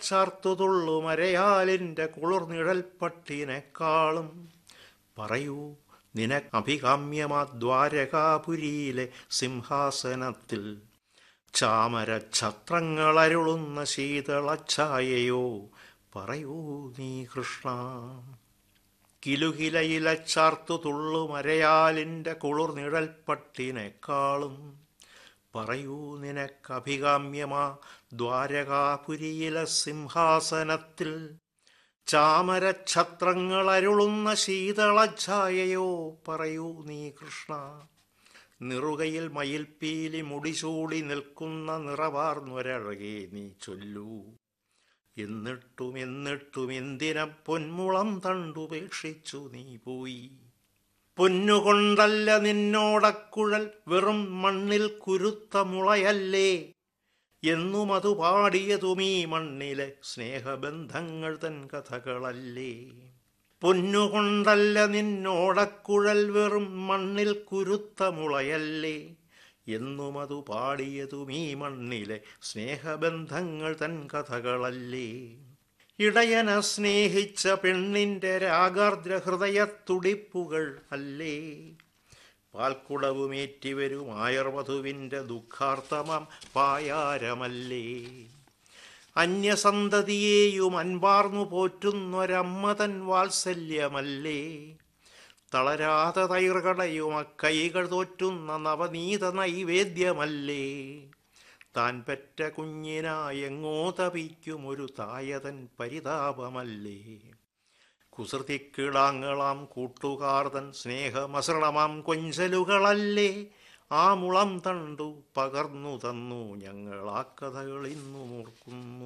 ചാർത്തുതുള്ളു മരയാലിൻ്റെ കുളിർനിഴൽ പട്ടിനെക്കാളും പറയൂ നിനക്ക് അഭികാമ്യമാ ദ്വാരകാപുരിയിലെ സിംഹാസനത്തിൽ ചാമര ഛത്രങ്ങളരുളുന്ന ശീതളഛായയോ പറയൂ നീ കൃഷ്ണ കിലുകിലയില ചാർത്തു തുള്ളുമരയാലിൻ്റെ കുളിർനിഴൽ പട്ടിനെക്കാളും പറയൂ നിനക്ക് അഭികാമ്യമാ ദ്വാരകാപുരിയിലെ സിംഹാസനത്തിൽ ചാമര ഛത്രങ്ങളരുളുന്ന ശീതളഛായയോ പറയൂ നീ കൃഷ്ണ നിറുകയിൽ മയിൽപ്പീലി മുടിചൂടി നിൽക്കുന്ന നിറവാർന്നൊരഴകെ നീ ചൊല്ലൂ എന്നിട്ടും എന്നിട്ടും എന്തിന പൊന്മുളം തണ്ടുപേക്ഷിച്ചു നീ പോയി പൊന്നുകൊണ്ടല്ല നിന്നോടക്കുഴൽ വെറും മണ്ണിൽ കുരുത്ത മുളയല്ലേ എന്നും അത് പാടിയതും ഈ മണ്ണിലെ സ്നേഹബന്ധങ്ങൾ തൻ കഥകളല്ലേ പൊന്നുകൊണ്ടല്ല നിന്നോടക്കുഴൽ വെറും മണ്ണിൽ കുരുത്ത മുളയല്ലേ എന്നും അത് പാടിയതും ഈ മണ്ണിലെ സ്നേഹബന്ധങ്ങൾ തൻ കഥകളല്ലേ ഇടയനെ സ്നേഹിച്ച പെണ്ണിന്റെ രാഗാർദ്ര ഹൃദയത്തുടിപ്പുകൾ അല്ലേ പാൽക്കുടവുമേറ്റിവരും ആയർവധുവിൻ്റെ ദുഃഖാർത്ഥമാം പായാരമല്ലേ അന്യസന്തതിയെയും അൻപാർന്നു പോറ്റുന്നൊരമ്മ തൻ വാത്സല്യമല്ലേ തളരാതെ തൈർകടയും അക്കൈകൾ തോറ്റുന്ന നവനീത നൈവേദ്യമല്ലേ താൻ പെറ്റ കുഞ്ഞിനായെങ്ങോ തപിക്കും ഒരു തായതൻ പരിതാപമല്ലേ കുസൃതിക്കിടാങ്ങളാം കൂട്ടുകാർതൻ സ്നേഹമസൃണമാം കൊഞ്ചലുകളല്ലേ ആ മുളം തണ്ടു പകർന്നു തന്നു ഞങ്ങൾ ആ കഥകൾ ഇന്നു ഓർക്കുന്നു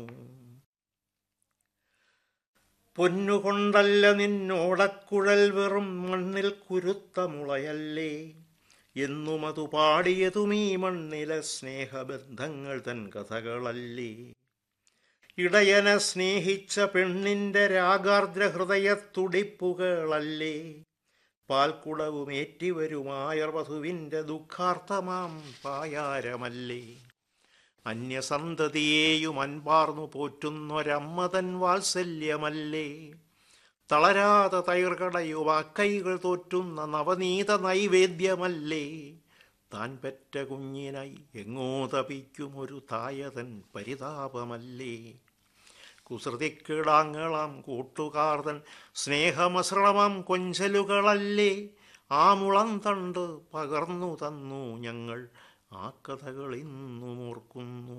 പൊന്നുകൊണ്ടല്ല നിന്നോടക്കുഴൽ വെറും മണ്ണിൽ കുരുത്ത മുളയല്ലേ എന്നും അത് പാടിയതും ഈ മണ്ണിലെ സ്നേഹബന്ധങ്ങൾ തൻ കഥകളല്ലേ ഇടയനെ സ്നേഹിച്ച പെണ്ണിന്റെ രാഗാർദ്ര ഹൃദയത്തുടിപ്പുകളല്ലേ പാൽക്കുടവുമേറ്റിവരുമായർ വധുവിൻ്റെ ദുഃഖാർത്ഥമാം പായാരമല്ലേ അന്യസന്തതിയെയും അൻപാർന്നു പോറ്റുന്നൊരമ്മ തൻ വാത്സല്യമല്ലേ തളരാതെ തൈർകടയും കൈകൾ തോറ്റുന്ന നവനീത നൈവേദ്യമല്ലേ താൻ പെറ്റ കുഞ്ഞിനായി എങ്ങോ തപിക്കും ഒരു തായതൻ പരിതാപമല്ലേ കുസൃതിക്കിടാങ്ങളാം കൂട്ടുകാർതൻ സ്നേഹമസൃണമാം കൊഞ്ചലുകളല്ലേ ആ മുളം തണ്ട് പകർന്നു തന്നു ഞങ്ങൾ ആ കഥകൾ ഇന്നും ഓർക്കുന്നു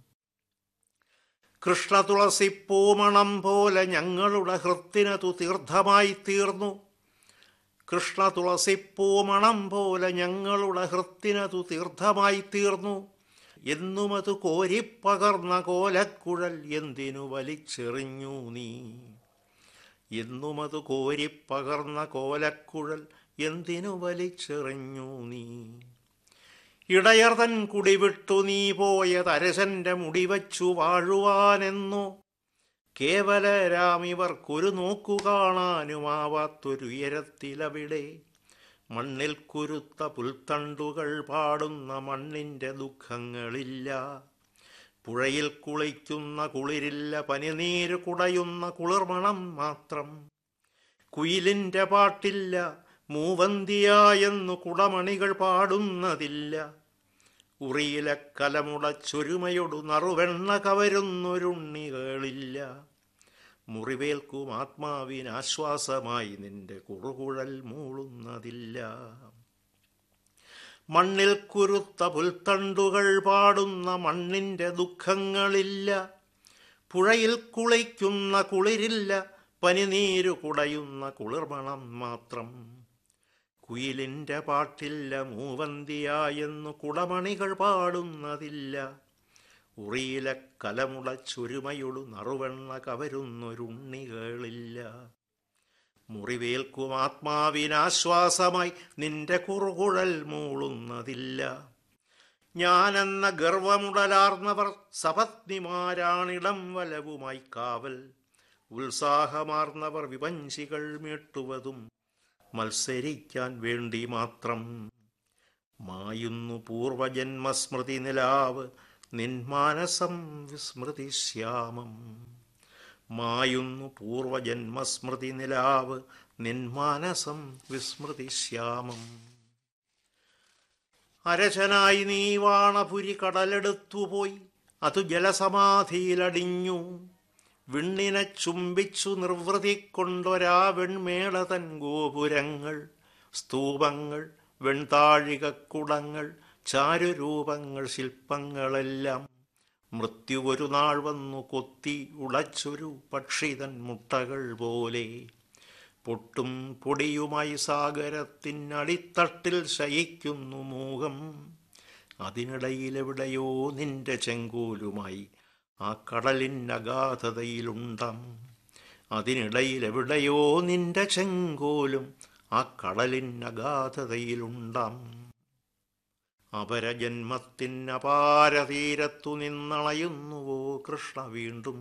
കൃഷ്ണ തുളസി പൂമണം പോലെ ഞങ്ങളുടെ ഹൃത്തിനതു തീർത്ഥമായി തീർന്നു കൃഷ്ണ തുളസി പൂമണം പോലെ ഞങ്ങളുടെ ഹൃത്തിനതു തീർത്ഥമായി തീർന്നു എന്നും അത് കോരിപ്പകർന്ന കോലക്കുഴൽ എന്തിനു വലിച്ചെറിഞ്ഞു നീ എന്നും അത് കോരിപ്പകർന്ന കോലക്കുഴൽ എന്തിനു വലിച്ചെറിഞ്ഞു നീ ഇടയർതൻ കുടിവിട്ടു നീ പോയ തരശന്റെ മുടിവച്ചു വാഴുവാനെന്നോ കേവലരാമിവർക്കൊരു നോക്കു കാണാനുമാവാത്തൊരുയരത്തിലവിടെ മണ്ണിൽ കുരുത്ത പുൽത്തണ്ടുകൾ പാടുന്ന മണ്ണിൻ്റെ ദുഃഖങ്ങളില്ല പുഴയിൽ കുളിക്കുന്ന കുളിരില്ല പനിനീര് കുടയുന്ന കുളിർമണം മാത്രം കുയിലിൻ്റെ പാട്ടില്ല മൂവന്തിയായെന്നു കുടമണികൾ പാടുന്നതില്ല ഉറിയിലെ കലമുടച്ചൊരുമയൊടു നറുവെണ്ണ കവരുന്നൊരുണ്ണികളില്ല മുറിവേൽക്കും ആത്മാവിനാശ്വാസമായി നിന്റെ കുറുകുഴൽ മൂളുന്നതില്ല മണ്ണിൽ കുരുത്ത പുൽത്തണ്ടുകൾ പാടുന്ന മണ്ണിൻ്റെ ദുഃഖങ്ങളില്ല പുഴയിൽ കുളിക്കുന്ന കുളിരില്ല പനിനീരു കുടയുന്ന കുളിർമണം മാത്രം കുയിലിൻ്റെ പാട്ടില്ല മൂവന്തിയായെന്നു കുടമണികൾ പാടുന്നതില്ല ഉറിയിലെ കലമുളച്ചൊരുമയൊടു നറുവെണ്ണ കവരുന്നൊരുണ്ണികളില്ല മുറിവേൽക്കും ആത്മാവിനാശ്വാസമായി നിന്റെ കുറുകുഴൽ മൂളുന്നതില്ല ഞാനെന്ന ഗർവമുടലാർന്നവർ സപത്നിമാരാണിടം വലവുമായി കാവൽ ഉത്സാഹമാർന്നവർ വിപഞ്ചികൾ മീട്ടുവതും മത്സരിക്കാൻ വേണ്ടി മാത്രം മായുന്നു പൂർവജന്മസ്മൃതി നിലാവ് നിന്മാനസം വിസ്മൃതി ശ്യാമം മായുന്നു പൂർവജന്മസ്മൃതി നിലാവ് നിന്മാനസം വിസ്മൃതി ശ്യാമം അരശനായി നീ വാണപുരി കടലെടുത്തുപോയി അതു ജലസമാധിയിലടിഞ്ഞു വിണ്ണിനെ ചുംബിച്ചു നിർവൃതി കൊണ്ടൊരാ വെൺമേളതൻ ഗോപുരങ്ങൾ സ്തൂപങ്ങൾ വെൺതാഴികക്കുടങ്ങൾ ചാരുരൂപങ്ങൾ ശില്പങ്ങളെല്ലാം മൃത്യു ഒരു നാൾ വന്നു കൊത്തി ഉളച്ചൊരു പക്ഷിതൻ മുട്ടകൾ പോലെ പൊട്ടും പൊടിയുമായി സാഗരത്തിനടിത്തട്ടിൽ ശയിക്കുന്നു മൂകം അതിനിടയിലെവിടെയോ നിന്റെ ചെങ്കോലുമായി ആ കടലിനഗാധതയിലുണ്ടാം അതിനിടയിലെവിടെയോ നിന്റെ ചെങ്കോലും ആ കടലിനഗാധതയിലുണ്ടാം അപരജന്മത്തിനപാരതീരത്തു നിന്നണയുന്നുവോ കൃഷ്ണ വീണ്ടും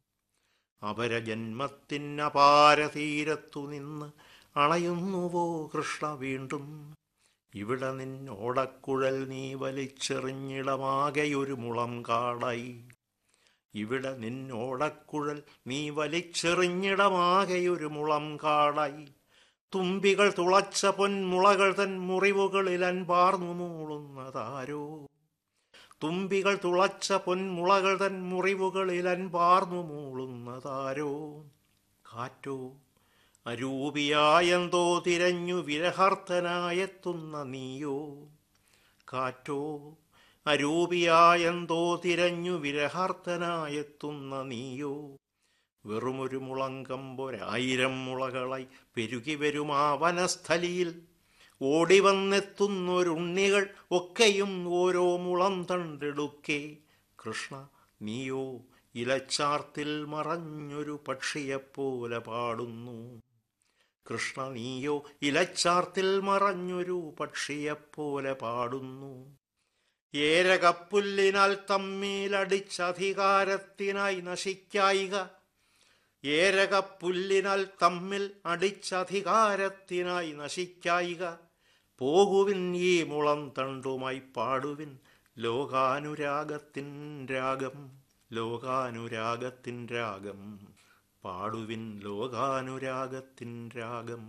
അപരജന്മത്തിനപാരതീരത്തു നിന്ന് അണയുന്നുവോ കൃഷ്ണ വീണ്ടും ഇവിടെ നിന്നോടക്കുഴൽ നീ വലിച്ചെറിഞ്ഞിടമാകെയൊരു മുളം കാടായി ഇവിടെ നിന്നോടക്കുഴൽ നീ വലിച്ചെറിഞ്ഞിടമാകെയൊരു മുളം കാടായി തുമ്പികൾ തുളച്ച പൊന്മുളകൾ തൻ മുറിവുകളിൽ അൻപാർന്നു മൂളുന്നതാരോ തുമ്പികൾ തുളച്ച പൊന്മുളകൾ തൻ മുറിവുകളിൽ അൻപാർന്നു മൂളുന്നതാരോ കാറ്റോ അരൂപിയായെന്തോ തിരഞ്ഞു വിരഹർത്തനായെത്തുന്ന നീയോ കാറ്റോ അരൂപിയായെന്തോ തിരഞ്ഞു വിരഹാർത്തനായെത്തുന്ന നീയോ വെറുമൊരു മുളങ്കമ്പൊരായിരം മുളകളായി പെരുകി വരും ആ വനസ്ഥലിയിൽ ഓടി വന്നെത്തുന്നൊരുണ്ണികൾ ഒക്കെയും ഓരോ മുളം തണ്ടെടുക്കെ കൃഷ്ണ നീയോ ഇലച്ചാർത്തിൽ മറഞ്ഞൊരു പക്ഷിയെപ്പോലെ പാടുന്നു കൃഷ്ണ നീയോ ഇലച്ചാർത്തിൽ മറഞ്ഞൊരു പക്ഷിയെപ്പോലെ പാടുന്നു ഏരകപ്പുല്ലിനാൽ തമ്മിലടിച്ചധികാരത്തിനായി നശിക്കായിക ഏരകപ്പുല്ലിനാൽ തമ്മിൽ അടിച്ചധികാരത്തിനായി നശിക്കായിക പോകുവിൻ ഈ മുളം തണ്ടുമായി പാടുവിൻ ലോകാനുരാഗത്തിൻ രാഗം ലോകാനുരാഗത്തിൻ രാഗം പാടുവിൻ ലോകാനുരാഗത്തിൻ രാഗം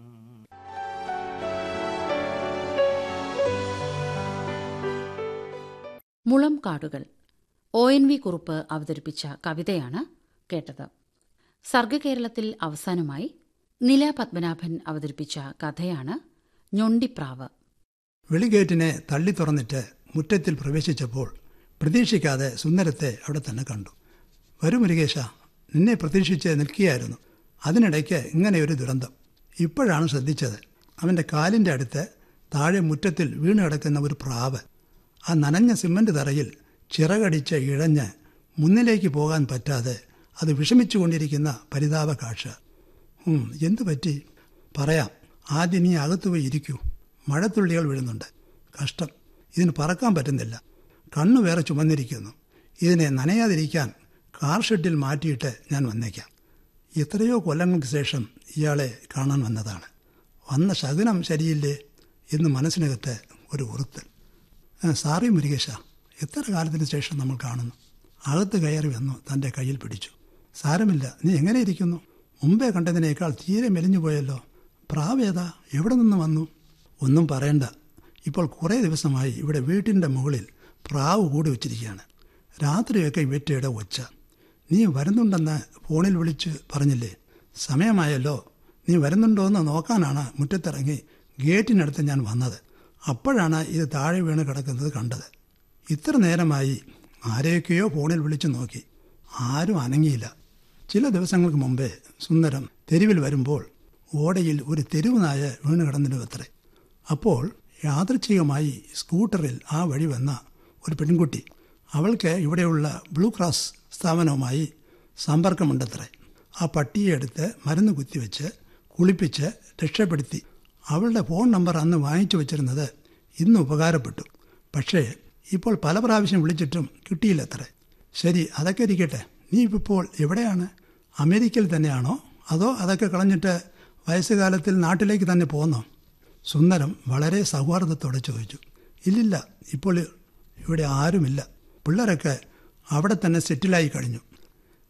മുളം കാടുകൾ ഒ എൻ വി കുറുപ്പ് അവതരിപ്പിച്ച കവിതയാണ് കേട്ടത് സർഗകേരളത്തിൽ അവസാനമായി നില പത്മനാഭൻ അവതരിപ്പിച്ച കഥയാണ് ഞൊണ്ടിപ്രാവ് വെളിഗേറ്റിനെ തള്ളി തുറന്നിട്ട് മുറ്റത്തിൽ പ്രവേശിച്ചപ്പോൾ പ്രതീക്ഷിക്കാതെ സുന്ദരത്തെ അവിടെ തന്നെ കണ്ടു വരൂ മുരുകേശ നിന്നെ പ്രതീക്ഷിച്ച് നിൽക്കുകയായിരുന്നു അതിനിടയ്ക്ക് ഇങ്ങനെയൊരു ദുരന്തം ഇപ്പോഴാണ് ശ്രദ്ധിച്ചത് അവൻ്റെ കാലിൻ്റെ അടുത്ത് താഴെ മുറ്റത്തിൽ വീണ് കിടക്കുന്ന ഒരു പ്രാവ് ആ നനഞ്ഞ സിമന്റ് തറയിൽ ചിറകടിച്ച് ഇഴഞ്ഞ് മുന്നിലേക്ക് പോകാൻ പറ്റാതെ അത് വിഷമിച്ചുകൊണ്ടിരിക്കുന്ന പരിതാപ കാഴ്ച ഉം, എന്തു പറ്റി പറയാം ആദ്യം നീ അകത്തു പോയി ഇരിക്കൂ മഴത്തുള്ളികൾ വീഴുന്നുണ്ട് കഷ്ടം ഇതിന് പറക്കാൻ പറ്റുന്നില്ല കണ്ണു വേറെ ചുമന്നിരിക്കുന്നു ഇതിനെ നനയാതിരിക്കാൻ കാർ ഷെഡിൽ മാറ്റിയിട്ട് ഞാൻ വന്നേക്കാം എത്രയോ കൊല്ലങ്ങൾക്ക് ശേഷം ഇയാളെ കാണാൻ വന്നതാണ് വന്ന ശകുനം ശരിയില്ലേ എന്ന് മനസ്സിനകത്ത് ഒരു ഉറുത്തൽ "ആ, സാറി മുരുകേശ എത്ര കാലത്തിന് ശേഷം നമ്മൾ കാണുന്നു അകത്ത് കയറി വന്നു തൻ്റെ കയ്യിൽ പിടിച്ചു സാരമില്ല നീ എങ്ങനെ ഇരിക്കുന്നു മുമ്പേ കണ്ടതിനേക്കാൾ തീരെ മെലിഞ്ഞു പോയല്ലോ പ്രാവേതാ എവിടെ നിന്ന് വന്നു ഒന്നും പറയണ്ട ഇപ്പോൾ കുറേ ദിവസമായി ഇവിടെ വീട്ടിൻ്റെ മുകളിൽ പ്രാവ് കൂടി വച്ചിരിക്കുകയാണ് രാത്രിയൊക്കെ ഇവറ്റയുടെ ഒച്ച നീ വരുന്നുണ്ടെന്ന് ഫോണിൽ വിളിച്ച് പറഞ്ഞില്ലേ സമയമായല്ലോ നീ വരുന്നുണ്ടോ എന്ന് നോക്കാനാണ് മുറ്റത്തിറങ്ങി ഗേറ്റിനടുത്ത് ഞാൻ വന്നത് അപ്പോഴാണ് ഇത് താഴെ വീണ് കിടക്കുന്നത് കണ്ടത് ഇത്ര നേരമായി ആരെയൊക്കെയോ ഫോണിൽ വിളിച്ചു നോക്കി ആരും അനങ്ങിയില്ല ചില ദിവസങ്ങൾക്ക് മുമ്പേ സുന്ദരം തെരുവിൽ വരുമ്പോൾ ഓടയിൽ ഒരു തെരുവ് നായ വീണ് കിടന്നിരുന്നത്രേ അപ്പോൾ യാദൃച്ഛികമായി സ്കൂട്ടറിൽ ആ വഴി വന്ന ഒരു പെൺകുട്ടി അവൾക്ക് ഇവിടെയുള്ള ബ്ലൂ ക്രോസ് സ്ഥാപനവുമായി സമ്പർക്കമുണ്ടത്രേ ആ പട്ടിയെ എടുത്ത് മരുന്ന് കുത്തിവെച്ച് കുളിപ്പിച്ച് രക്ഷപ്പെടുത്തി അവളുടെ ഫോൺ നമ്പർ അന്ന് വാങ്ങിച്ചു വച്ചിരുന്നത് ഇന്ന് ഉപകാരപ്പെട്ടു പക്ഷേ ഇപ്പോൾ പല പ്രാവശ്യം വിളിച്ചിട്ടും കിട്ടിയില്ലത്രേ ശരി അതൊക്കെ ഇരിക്കട്ടെ നീ ഇപ്പോൾ എവിടെയാണ് അമേരിക്കയിൽ തന്നെയാണോ അതോ അതൊക്കെ കളഞ്ഞിട്ട് വയസ്സുകാലത്തിൽ നാട്ടിലേക്ക് തന്നെ പോന്നോ സുന്ദരം വളരെ സൗഹാർദ്ദത്തോടെ ചോദിച്ചു ഇല്ലില്ല ഇപ്പോൾ ഇവിടെ ആരുമില്ല പിള്ളേരൊക്കെ അവിടെ തന്നെ സെറ്റിലായി കഴിഞ്ഞു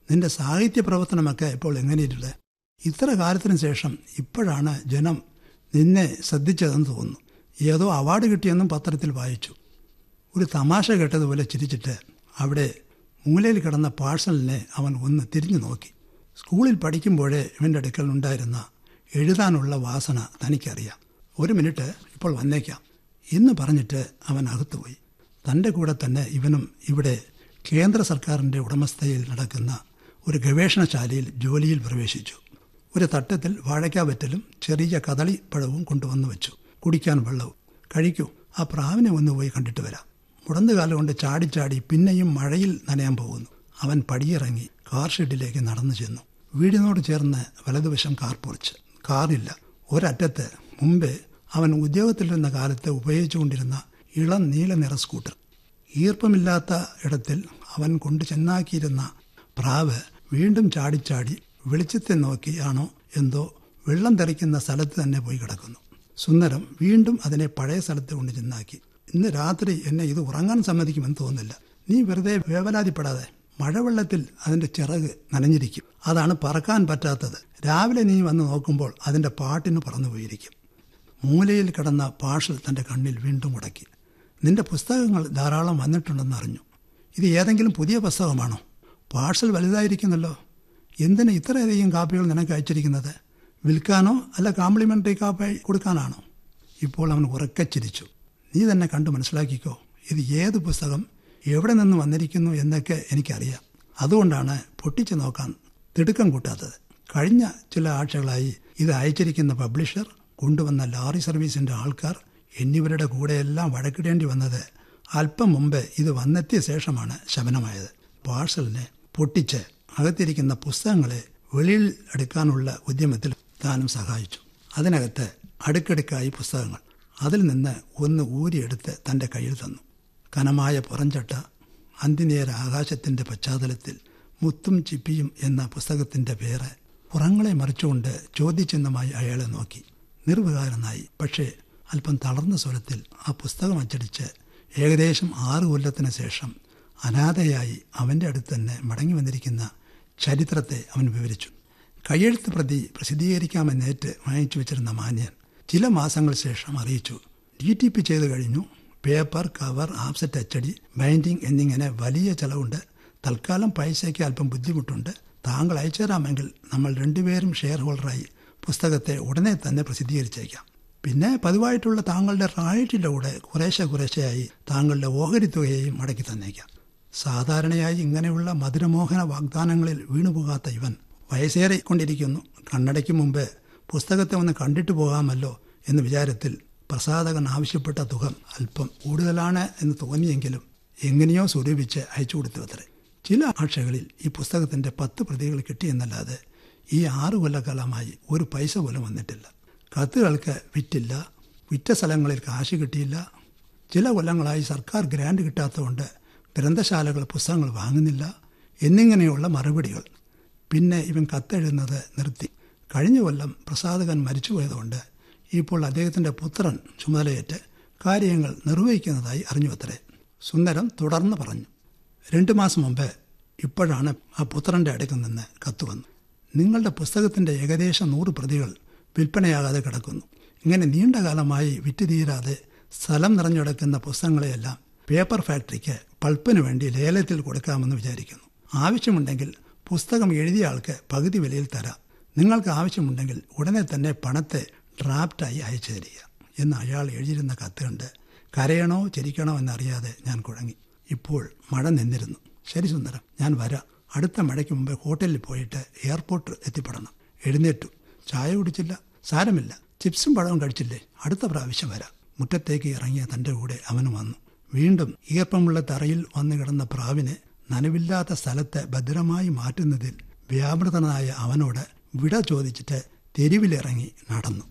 നിന്റെ സാഹിത്യ പ്രവർത്തനമൊക്കെ ഇപ്പോൾ എങ്ങനെയില്ല ഇത്ര കാലത്തിന് ശേഷം ഇപ്പോഴാണ് ജനം നിന്നെ ശ്രദ്ധിച്ചതെന്ന് തോന്നുന്നു ഏതോ അവാർഡ് കിട്ടിയെന്നും പത്രത്തിൽ വായിച്ചു ഒരു തമാശ കേട്ടതുപോലെ ചിരിച്ചിട്ട് അവിടെ മൂലയിൽ കിടന്ന പാഴ്സലിനെ അവൻ ഒന്ന് തിരിഞ്ഞു നോക്കി സ്കൂളിൽ പഠിക്കുമ്പോഴേ ഇവൻ്റെ അടുക്കൽ ഉണ്ടായിരുന്ന എഴുതാനുള്ള വാസന തനിക്കറിയാം ഒരു മിനിറ്റ് ഇപ്പോൾ വന്നേക്കാം എന്ന് പറഞ്ഞിട്ട് അവൻ അകത്തുപോയി തൻ്റെ കൂടെ തന്നെ ഇവനും ഇവിടെ കേന്ദ്ര സർക്കാരിൻ്റെ ഉടമസ്ഥതയിൽ നടക്കുന്ന ഒരു ഗവേഷണശാലയിൽ ജോലിയിൽ പ്രവേശിച്ചു ഒരു തട്ടത്തിൽ വാഴയ്ക്കാവറ്റലും ചെറിയ കദളി പഴവും കൊണ്ടുവന്നു വെച്ചു കുടിക്കാൻ വെള്ളവും കഴിക്കൂ ആ പ്രാവിനെ ഒന്ന് പോയി കണ്ടിട്ട് വരാം മുടന്നുകാലം കൊണ്ട് ചാടിച്ചാടി പിന്നെയും മഴയിൽ നനയാൻ പോകുന്നു അവൻ പടിയിറങ്ങി കാർ ഷെഡിലേക്ക് നടന്നു ചെന്നു വീടിനോട് ചേർന്ന് വലതുവശം കാർ പൊറിച്ച് കാറില്ല ഒരറ്റത്ത് മുമ്പേ അവൻ ഉദ്യോഗത്തിലിരുന്ന കാലത്ത് ഉപയോഗിച്ചുകൊണ്ടിരുന്ന ഇളം നീല നിറ സ്കൂട്ടർ ഈർപ്പമില്ലാത്ത ഇടത്തിൽ അവൻ കൊണ്ടു ചെന്നാക്കിയിരുന്ന പ്രാവ് വീണ്ടും ചാടിച്ചാടി വെളിച്ചത്തെ നോക്കിയാണോ എന്തോ വെള്ളം തെറിക്കുന്ന സ്ഥലത്ത് തന്നെ പോയി കിടക്കുന്നു സുന്ദരം വീണ്ടും അതിനെ പഴയ സ്ഥലത്ത് കൊണ്ട് ചെന്നാക്കി ഇന്ന് രാത്രി എന്നെ ഇത് ഉറങ്ങാൻ സമ്മതിക്കുമെന്ന് തോന്നുന്നില്ല നീ വെറുതെ വേവലാതിപ്പെടാതെ മഴവെള്ളത്തിൽ അതിന്റെ ചിറക് നനഞ്ഞിരിക്കും അതാണ് പറക്കാൻ പറ്റാത്തത് രാവിലെ നീ വന്ന് നോക്കുമ്പോൾ അതിന്റെ പാട്ടിന് പറന്നു പോയിരിക്കും മൂലയിൽ കിടന്ന പാഷൽ തന്റെ കണ്ണിൽ വീണ്ടും മുടക്കി നിന്റെ പുസ്തകങ്ങൾ ധാരാളം വന്നിട്ടുണ്ടെന്ന് അറിഞ്ഞു ഇത് ഏതെങ്കിലും പുതിയ പുസ്തകമാണോ പാഴ്സൽ വലുതായിരിക്കുന്നല്ലോ എന്തിന് ഇത്രയധികം കാപ്പികൾ നിനക്ക് അയച്ചിരിക്കുന്നത് വിൽക്കാനോ അല്ല കോംപ്ലിമെന്ററി കാപ്പി കൊടുക്കാനാണോ ഇപ്പോൾ അവൻ ഉറക്കെ ചിരിച്ചു നീ തന്നെ കണ്ടു മനസ്സിലാക്കിക്കോ ഇത് ഏത് പുസ്തകം എവിടെ നിന്ന് വന്നിരിക്കുന്നു എന്നൊക്കെ എനിക്കറിയാം അതുകൊണ്ടാണ് പൊട്ടിച്ചു നോക്കാൻ തിടുക്കം കൂട്ടാത്തത് കഴിഞ്ഞ ചില ആഴ്ചകളായി ഇത് അയച്ചിരിക്കുന്ന പബ്ലിഷർ കൊണ്ടുവന്ന ലോറി സർവീസിന്റെ ആൾക്കാർ എന്നിവരുടെ കൂടെയെല്ലാം വഴക്കിടേണ്ടി വന്നത് അല്പം മുമ്പ് ഇത് വന്നെത്തിയ ശേഷമാണ് ശമനമായത് പാഴ്സലിനെ പൊട്ടിച്ച് അകത്തിരിക്കുന്ന പുസ്തകങ്ങളെ വെളിയിൽ എടുക്കാനുള്ള ഉദ്യമത്തിൽ താനും സഹായിച്ചു അതിനകത്ത് അടുക്കടുക്കായി പുസ്തകങ്ങൾ അതിൽ നിന്ന് ഒന്ന് ഊരിയെടുത്ത് തൻ്റെ കയ്യിൽ തന്നു കനമായ പുറംചട്ട അന്തിനേര ആകാശത്തിൻ്റെ പശ്ചാത്തലത്തിൽ മുത്തും ചിപ്പിയും എന്ന പുസ്തകത്തിൻ്റെ പേര് പുറങ്ങളെ മറിച്ചുകൊണ്ട് ചോദ്യചിഹ്നമായി അയാളെ നോക്കി നിർവികാരനായി പക്ഷേ അല്പം തളർന്ന സ്വരത്തിൽ ആ പുസ്തകം അച്ചടിച്ച് ഏകദേശം ആറു കൊല്ലത്തിന് ശേഷം അനാഥയായി അവൻ്റെ അടുത്ത് തന്നെ മടങ്ങി വന്നിരിക്കുന്ന ചരിത്രത്തെ അവൻ വിവരിച്ചു കയ്യെഴുത്ത് പ്രതി പ്രസിദ്ധീകരിക്കാമെന്നേറ്റ് വാങ്ങിച്ചു വെച്ചിരുന്ന മാന്യൻ ചില മാസങ്ങൾ ശേഷം അറിയിച്ചു ഡി ടി പി ചെയ്തു കഴിഞ്ഞു പേപ്പർ കവർ ആഫ്സെറ്റ് അച്ചടി ബൈൻഡിങ് എന്നിങ്ങനെ വലിയ ചെലവുണ്ട് തൽക്കാലം പൈസയ്ക്ക് അല്പം ബുദ്ധിമുട്ടുണ്ട് താങ്കൾ അയച്ചുതരാമെങ്കിൽ നമ്മൾ രണ്ടുപേരും ഷെയർ ഹോൾഡറായി പുസ്തകത്തെ ഉടനെ തന്നെ പ്രസിദ്ധീകരിച്ചേക്കാം പിന്നെ പതിവായിട്ടുള്ള താങ്കളുടെ റായറ്റിയുടെ കൂടെ കുറേശ്ശെ കുറേശ്ശെയായി താങ്കളുടെ ഓഹരി തുകയെയും മടക്കി തന്നേക്കാം സാധാരണയായി ഇങ്ങനെയുള്ള മധുരമോഹന വാഗ്ദാനങ്ങളിൽ വീണുപോകാത്ത ഇവൻ വയസ്സേറിക്കൊണ്ടിരിക്കുന്നു കണ്ണടയ്ക്ക് മുമ്പ് പുസ്തകത്തെ ഒന്ന് കണ്ടിട്ട് പോകാമല്ലോ എന്ന വിചാരത്തിൽ പ്രസാധകൻ ആവശ്യപ്പെട്ട തുക അല്പം കൂടുതലാണ് എന്ന് തോന്നിയെങ്കിലും എങ്ങനെയോ സ്വരൂപിച്ച് അയച്ചു കൊടുത്തു അത്രേ ചില ആഴ്ചകളിൽ ഈ പുസ്തകത്തിന്റെ പത്ത് പ്രതികൾ കിട്ടിയെന്നല്ലാതെ ഈ ആറു കൊല്ലക്കാലമായി ഒരു പൈസ പോലും വന്നിട്ടില്ല കത്തുകൾക്ക് വിറ്റില്ല വിറ്റ സ്ഥലങ്ങളിൽ കാശ് കിട്ടിയില്ല ചില കൊല്ലങ്ങളായി സർക്കാർ ഗ്രാൻഡ് കിട്ടാത്തതുകൊണ്ട് ഗ്രന്ഥശാലകൾ പുസ്തകങ്ങൾ വാങ്ങുന്നില്ല എന്നിങ്ങനെയുള്ള മറുപടികൾ പിന്നെ ഇവൻ കത്തെഴുതുന്നത് നിർത്തി കഴിഞ്ഞ കൊല്ലം പ്രസാധകൻ മരിച്ചുപോയതുകൊണ്ട് ഇപ്പോൾ അദ്ദേഹത്തിൻ്റെ പുത്രൻ ചുമതലയേറ്റ് കാര്യങ്ങൾ നിർവഹിക്കുന്നതായി അറിഞ്ഞു അത്രേ സുന്ദരം തുടർന്ന് പറഞ്ഞു രണ്ടു മാസം മുമ്പ് ഇപ്പോഴാണ് ആ പുത്രൻ്റെ അടുക്കൽ നിന്ന് കത്ത് വന്നു നിങ്ങളുടെ പുസ്തകത്തിൻ്റെ ഏകദേശം നൂറ് പ്രതികൾ വിൽപ്പനയാകാതെ കിടക്കുന്നു ഇങ്ങനെ നീണ്ട കാലമായി വിറ്റ് തീരാതെ സ്ഥലം നിറഞ്ഞുകിടക്കുന്ന പുസ്തകങ്ങളെയെല്ലാം പേപ്പർ ഫാക്ടറിക്ക് പൾപ്പിന് വേണ്ടി ലേലത്തിൽ കൊടുക്കാമെന്ന് വിചാരിക്കുന്നു ആവശ്യമുണ്ടെങ്കിൽ പുസ്തകം എഴുതിയ ആൾക്ക് പകുതി വിലയിൽ തരാം നിങ്ങൾക്ക് ആവശ്യമുണ്ടെങ്കിൽ ഉടനെ തന്നെ പണത്തെ ഡ്രാഫ്റ്റായി അയച്ചു തരിക എന്ന് അയാൾ എഴുതിയിരുന്ന കത്ത് കണ്ട് കരയണോ ചിരിക്കണോ എന്നറിയാതെ ഞാൻ കുഴങ്ങി ഇപ്പോൾ മഴ നിന്നിരുന്നു ശരി സുന്ദരം ഞാൻ വരാം അടുത്ത മഴയ്ക്ക് മുമ്പ് ഹോട്ടലിൽ പോയിട്ട് എയർപോർട്ട് എത്തിപ്പെടണം എഴുന്നേറ്റു ചായ കുടിച്ചില്ല സാരമില്ല ചിപ്സും പഴവും കഴിച്ചില്ലേ അടുത്ത പ്രാവശ്യം വരാം മുറ്റത്തേക്ക് ഇറങ്ങിയ തൻ്റെ കൂടെ അവന് വന്നു വീണ്ടും ഈർപ്പമുള്ള തറയിൽ വന്നു കിടന്ന പ്രാവിനെ നനവില്ലാത്ത സ്ഥലത്ത് ഭദ്രമായി മാറ്റുന്നതിൽ വ്യാപൃതനായ അവനോട് വിട ചോദിച്ചിട്ട് തെരുവിലിറങ്ങി നടന്നു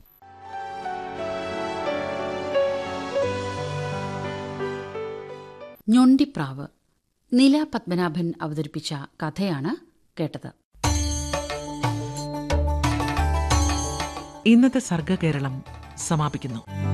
ഞൊണ്ടിപ്രാവ് നില പത്മനാഭൻ അവതരിപ്പിച്ച കഥയാണ് കേട്ടത് ഇന്നത്തെ സർഗകേരളം സമാപിക്കുന്നു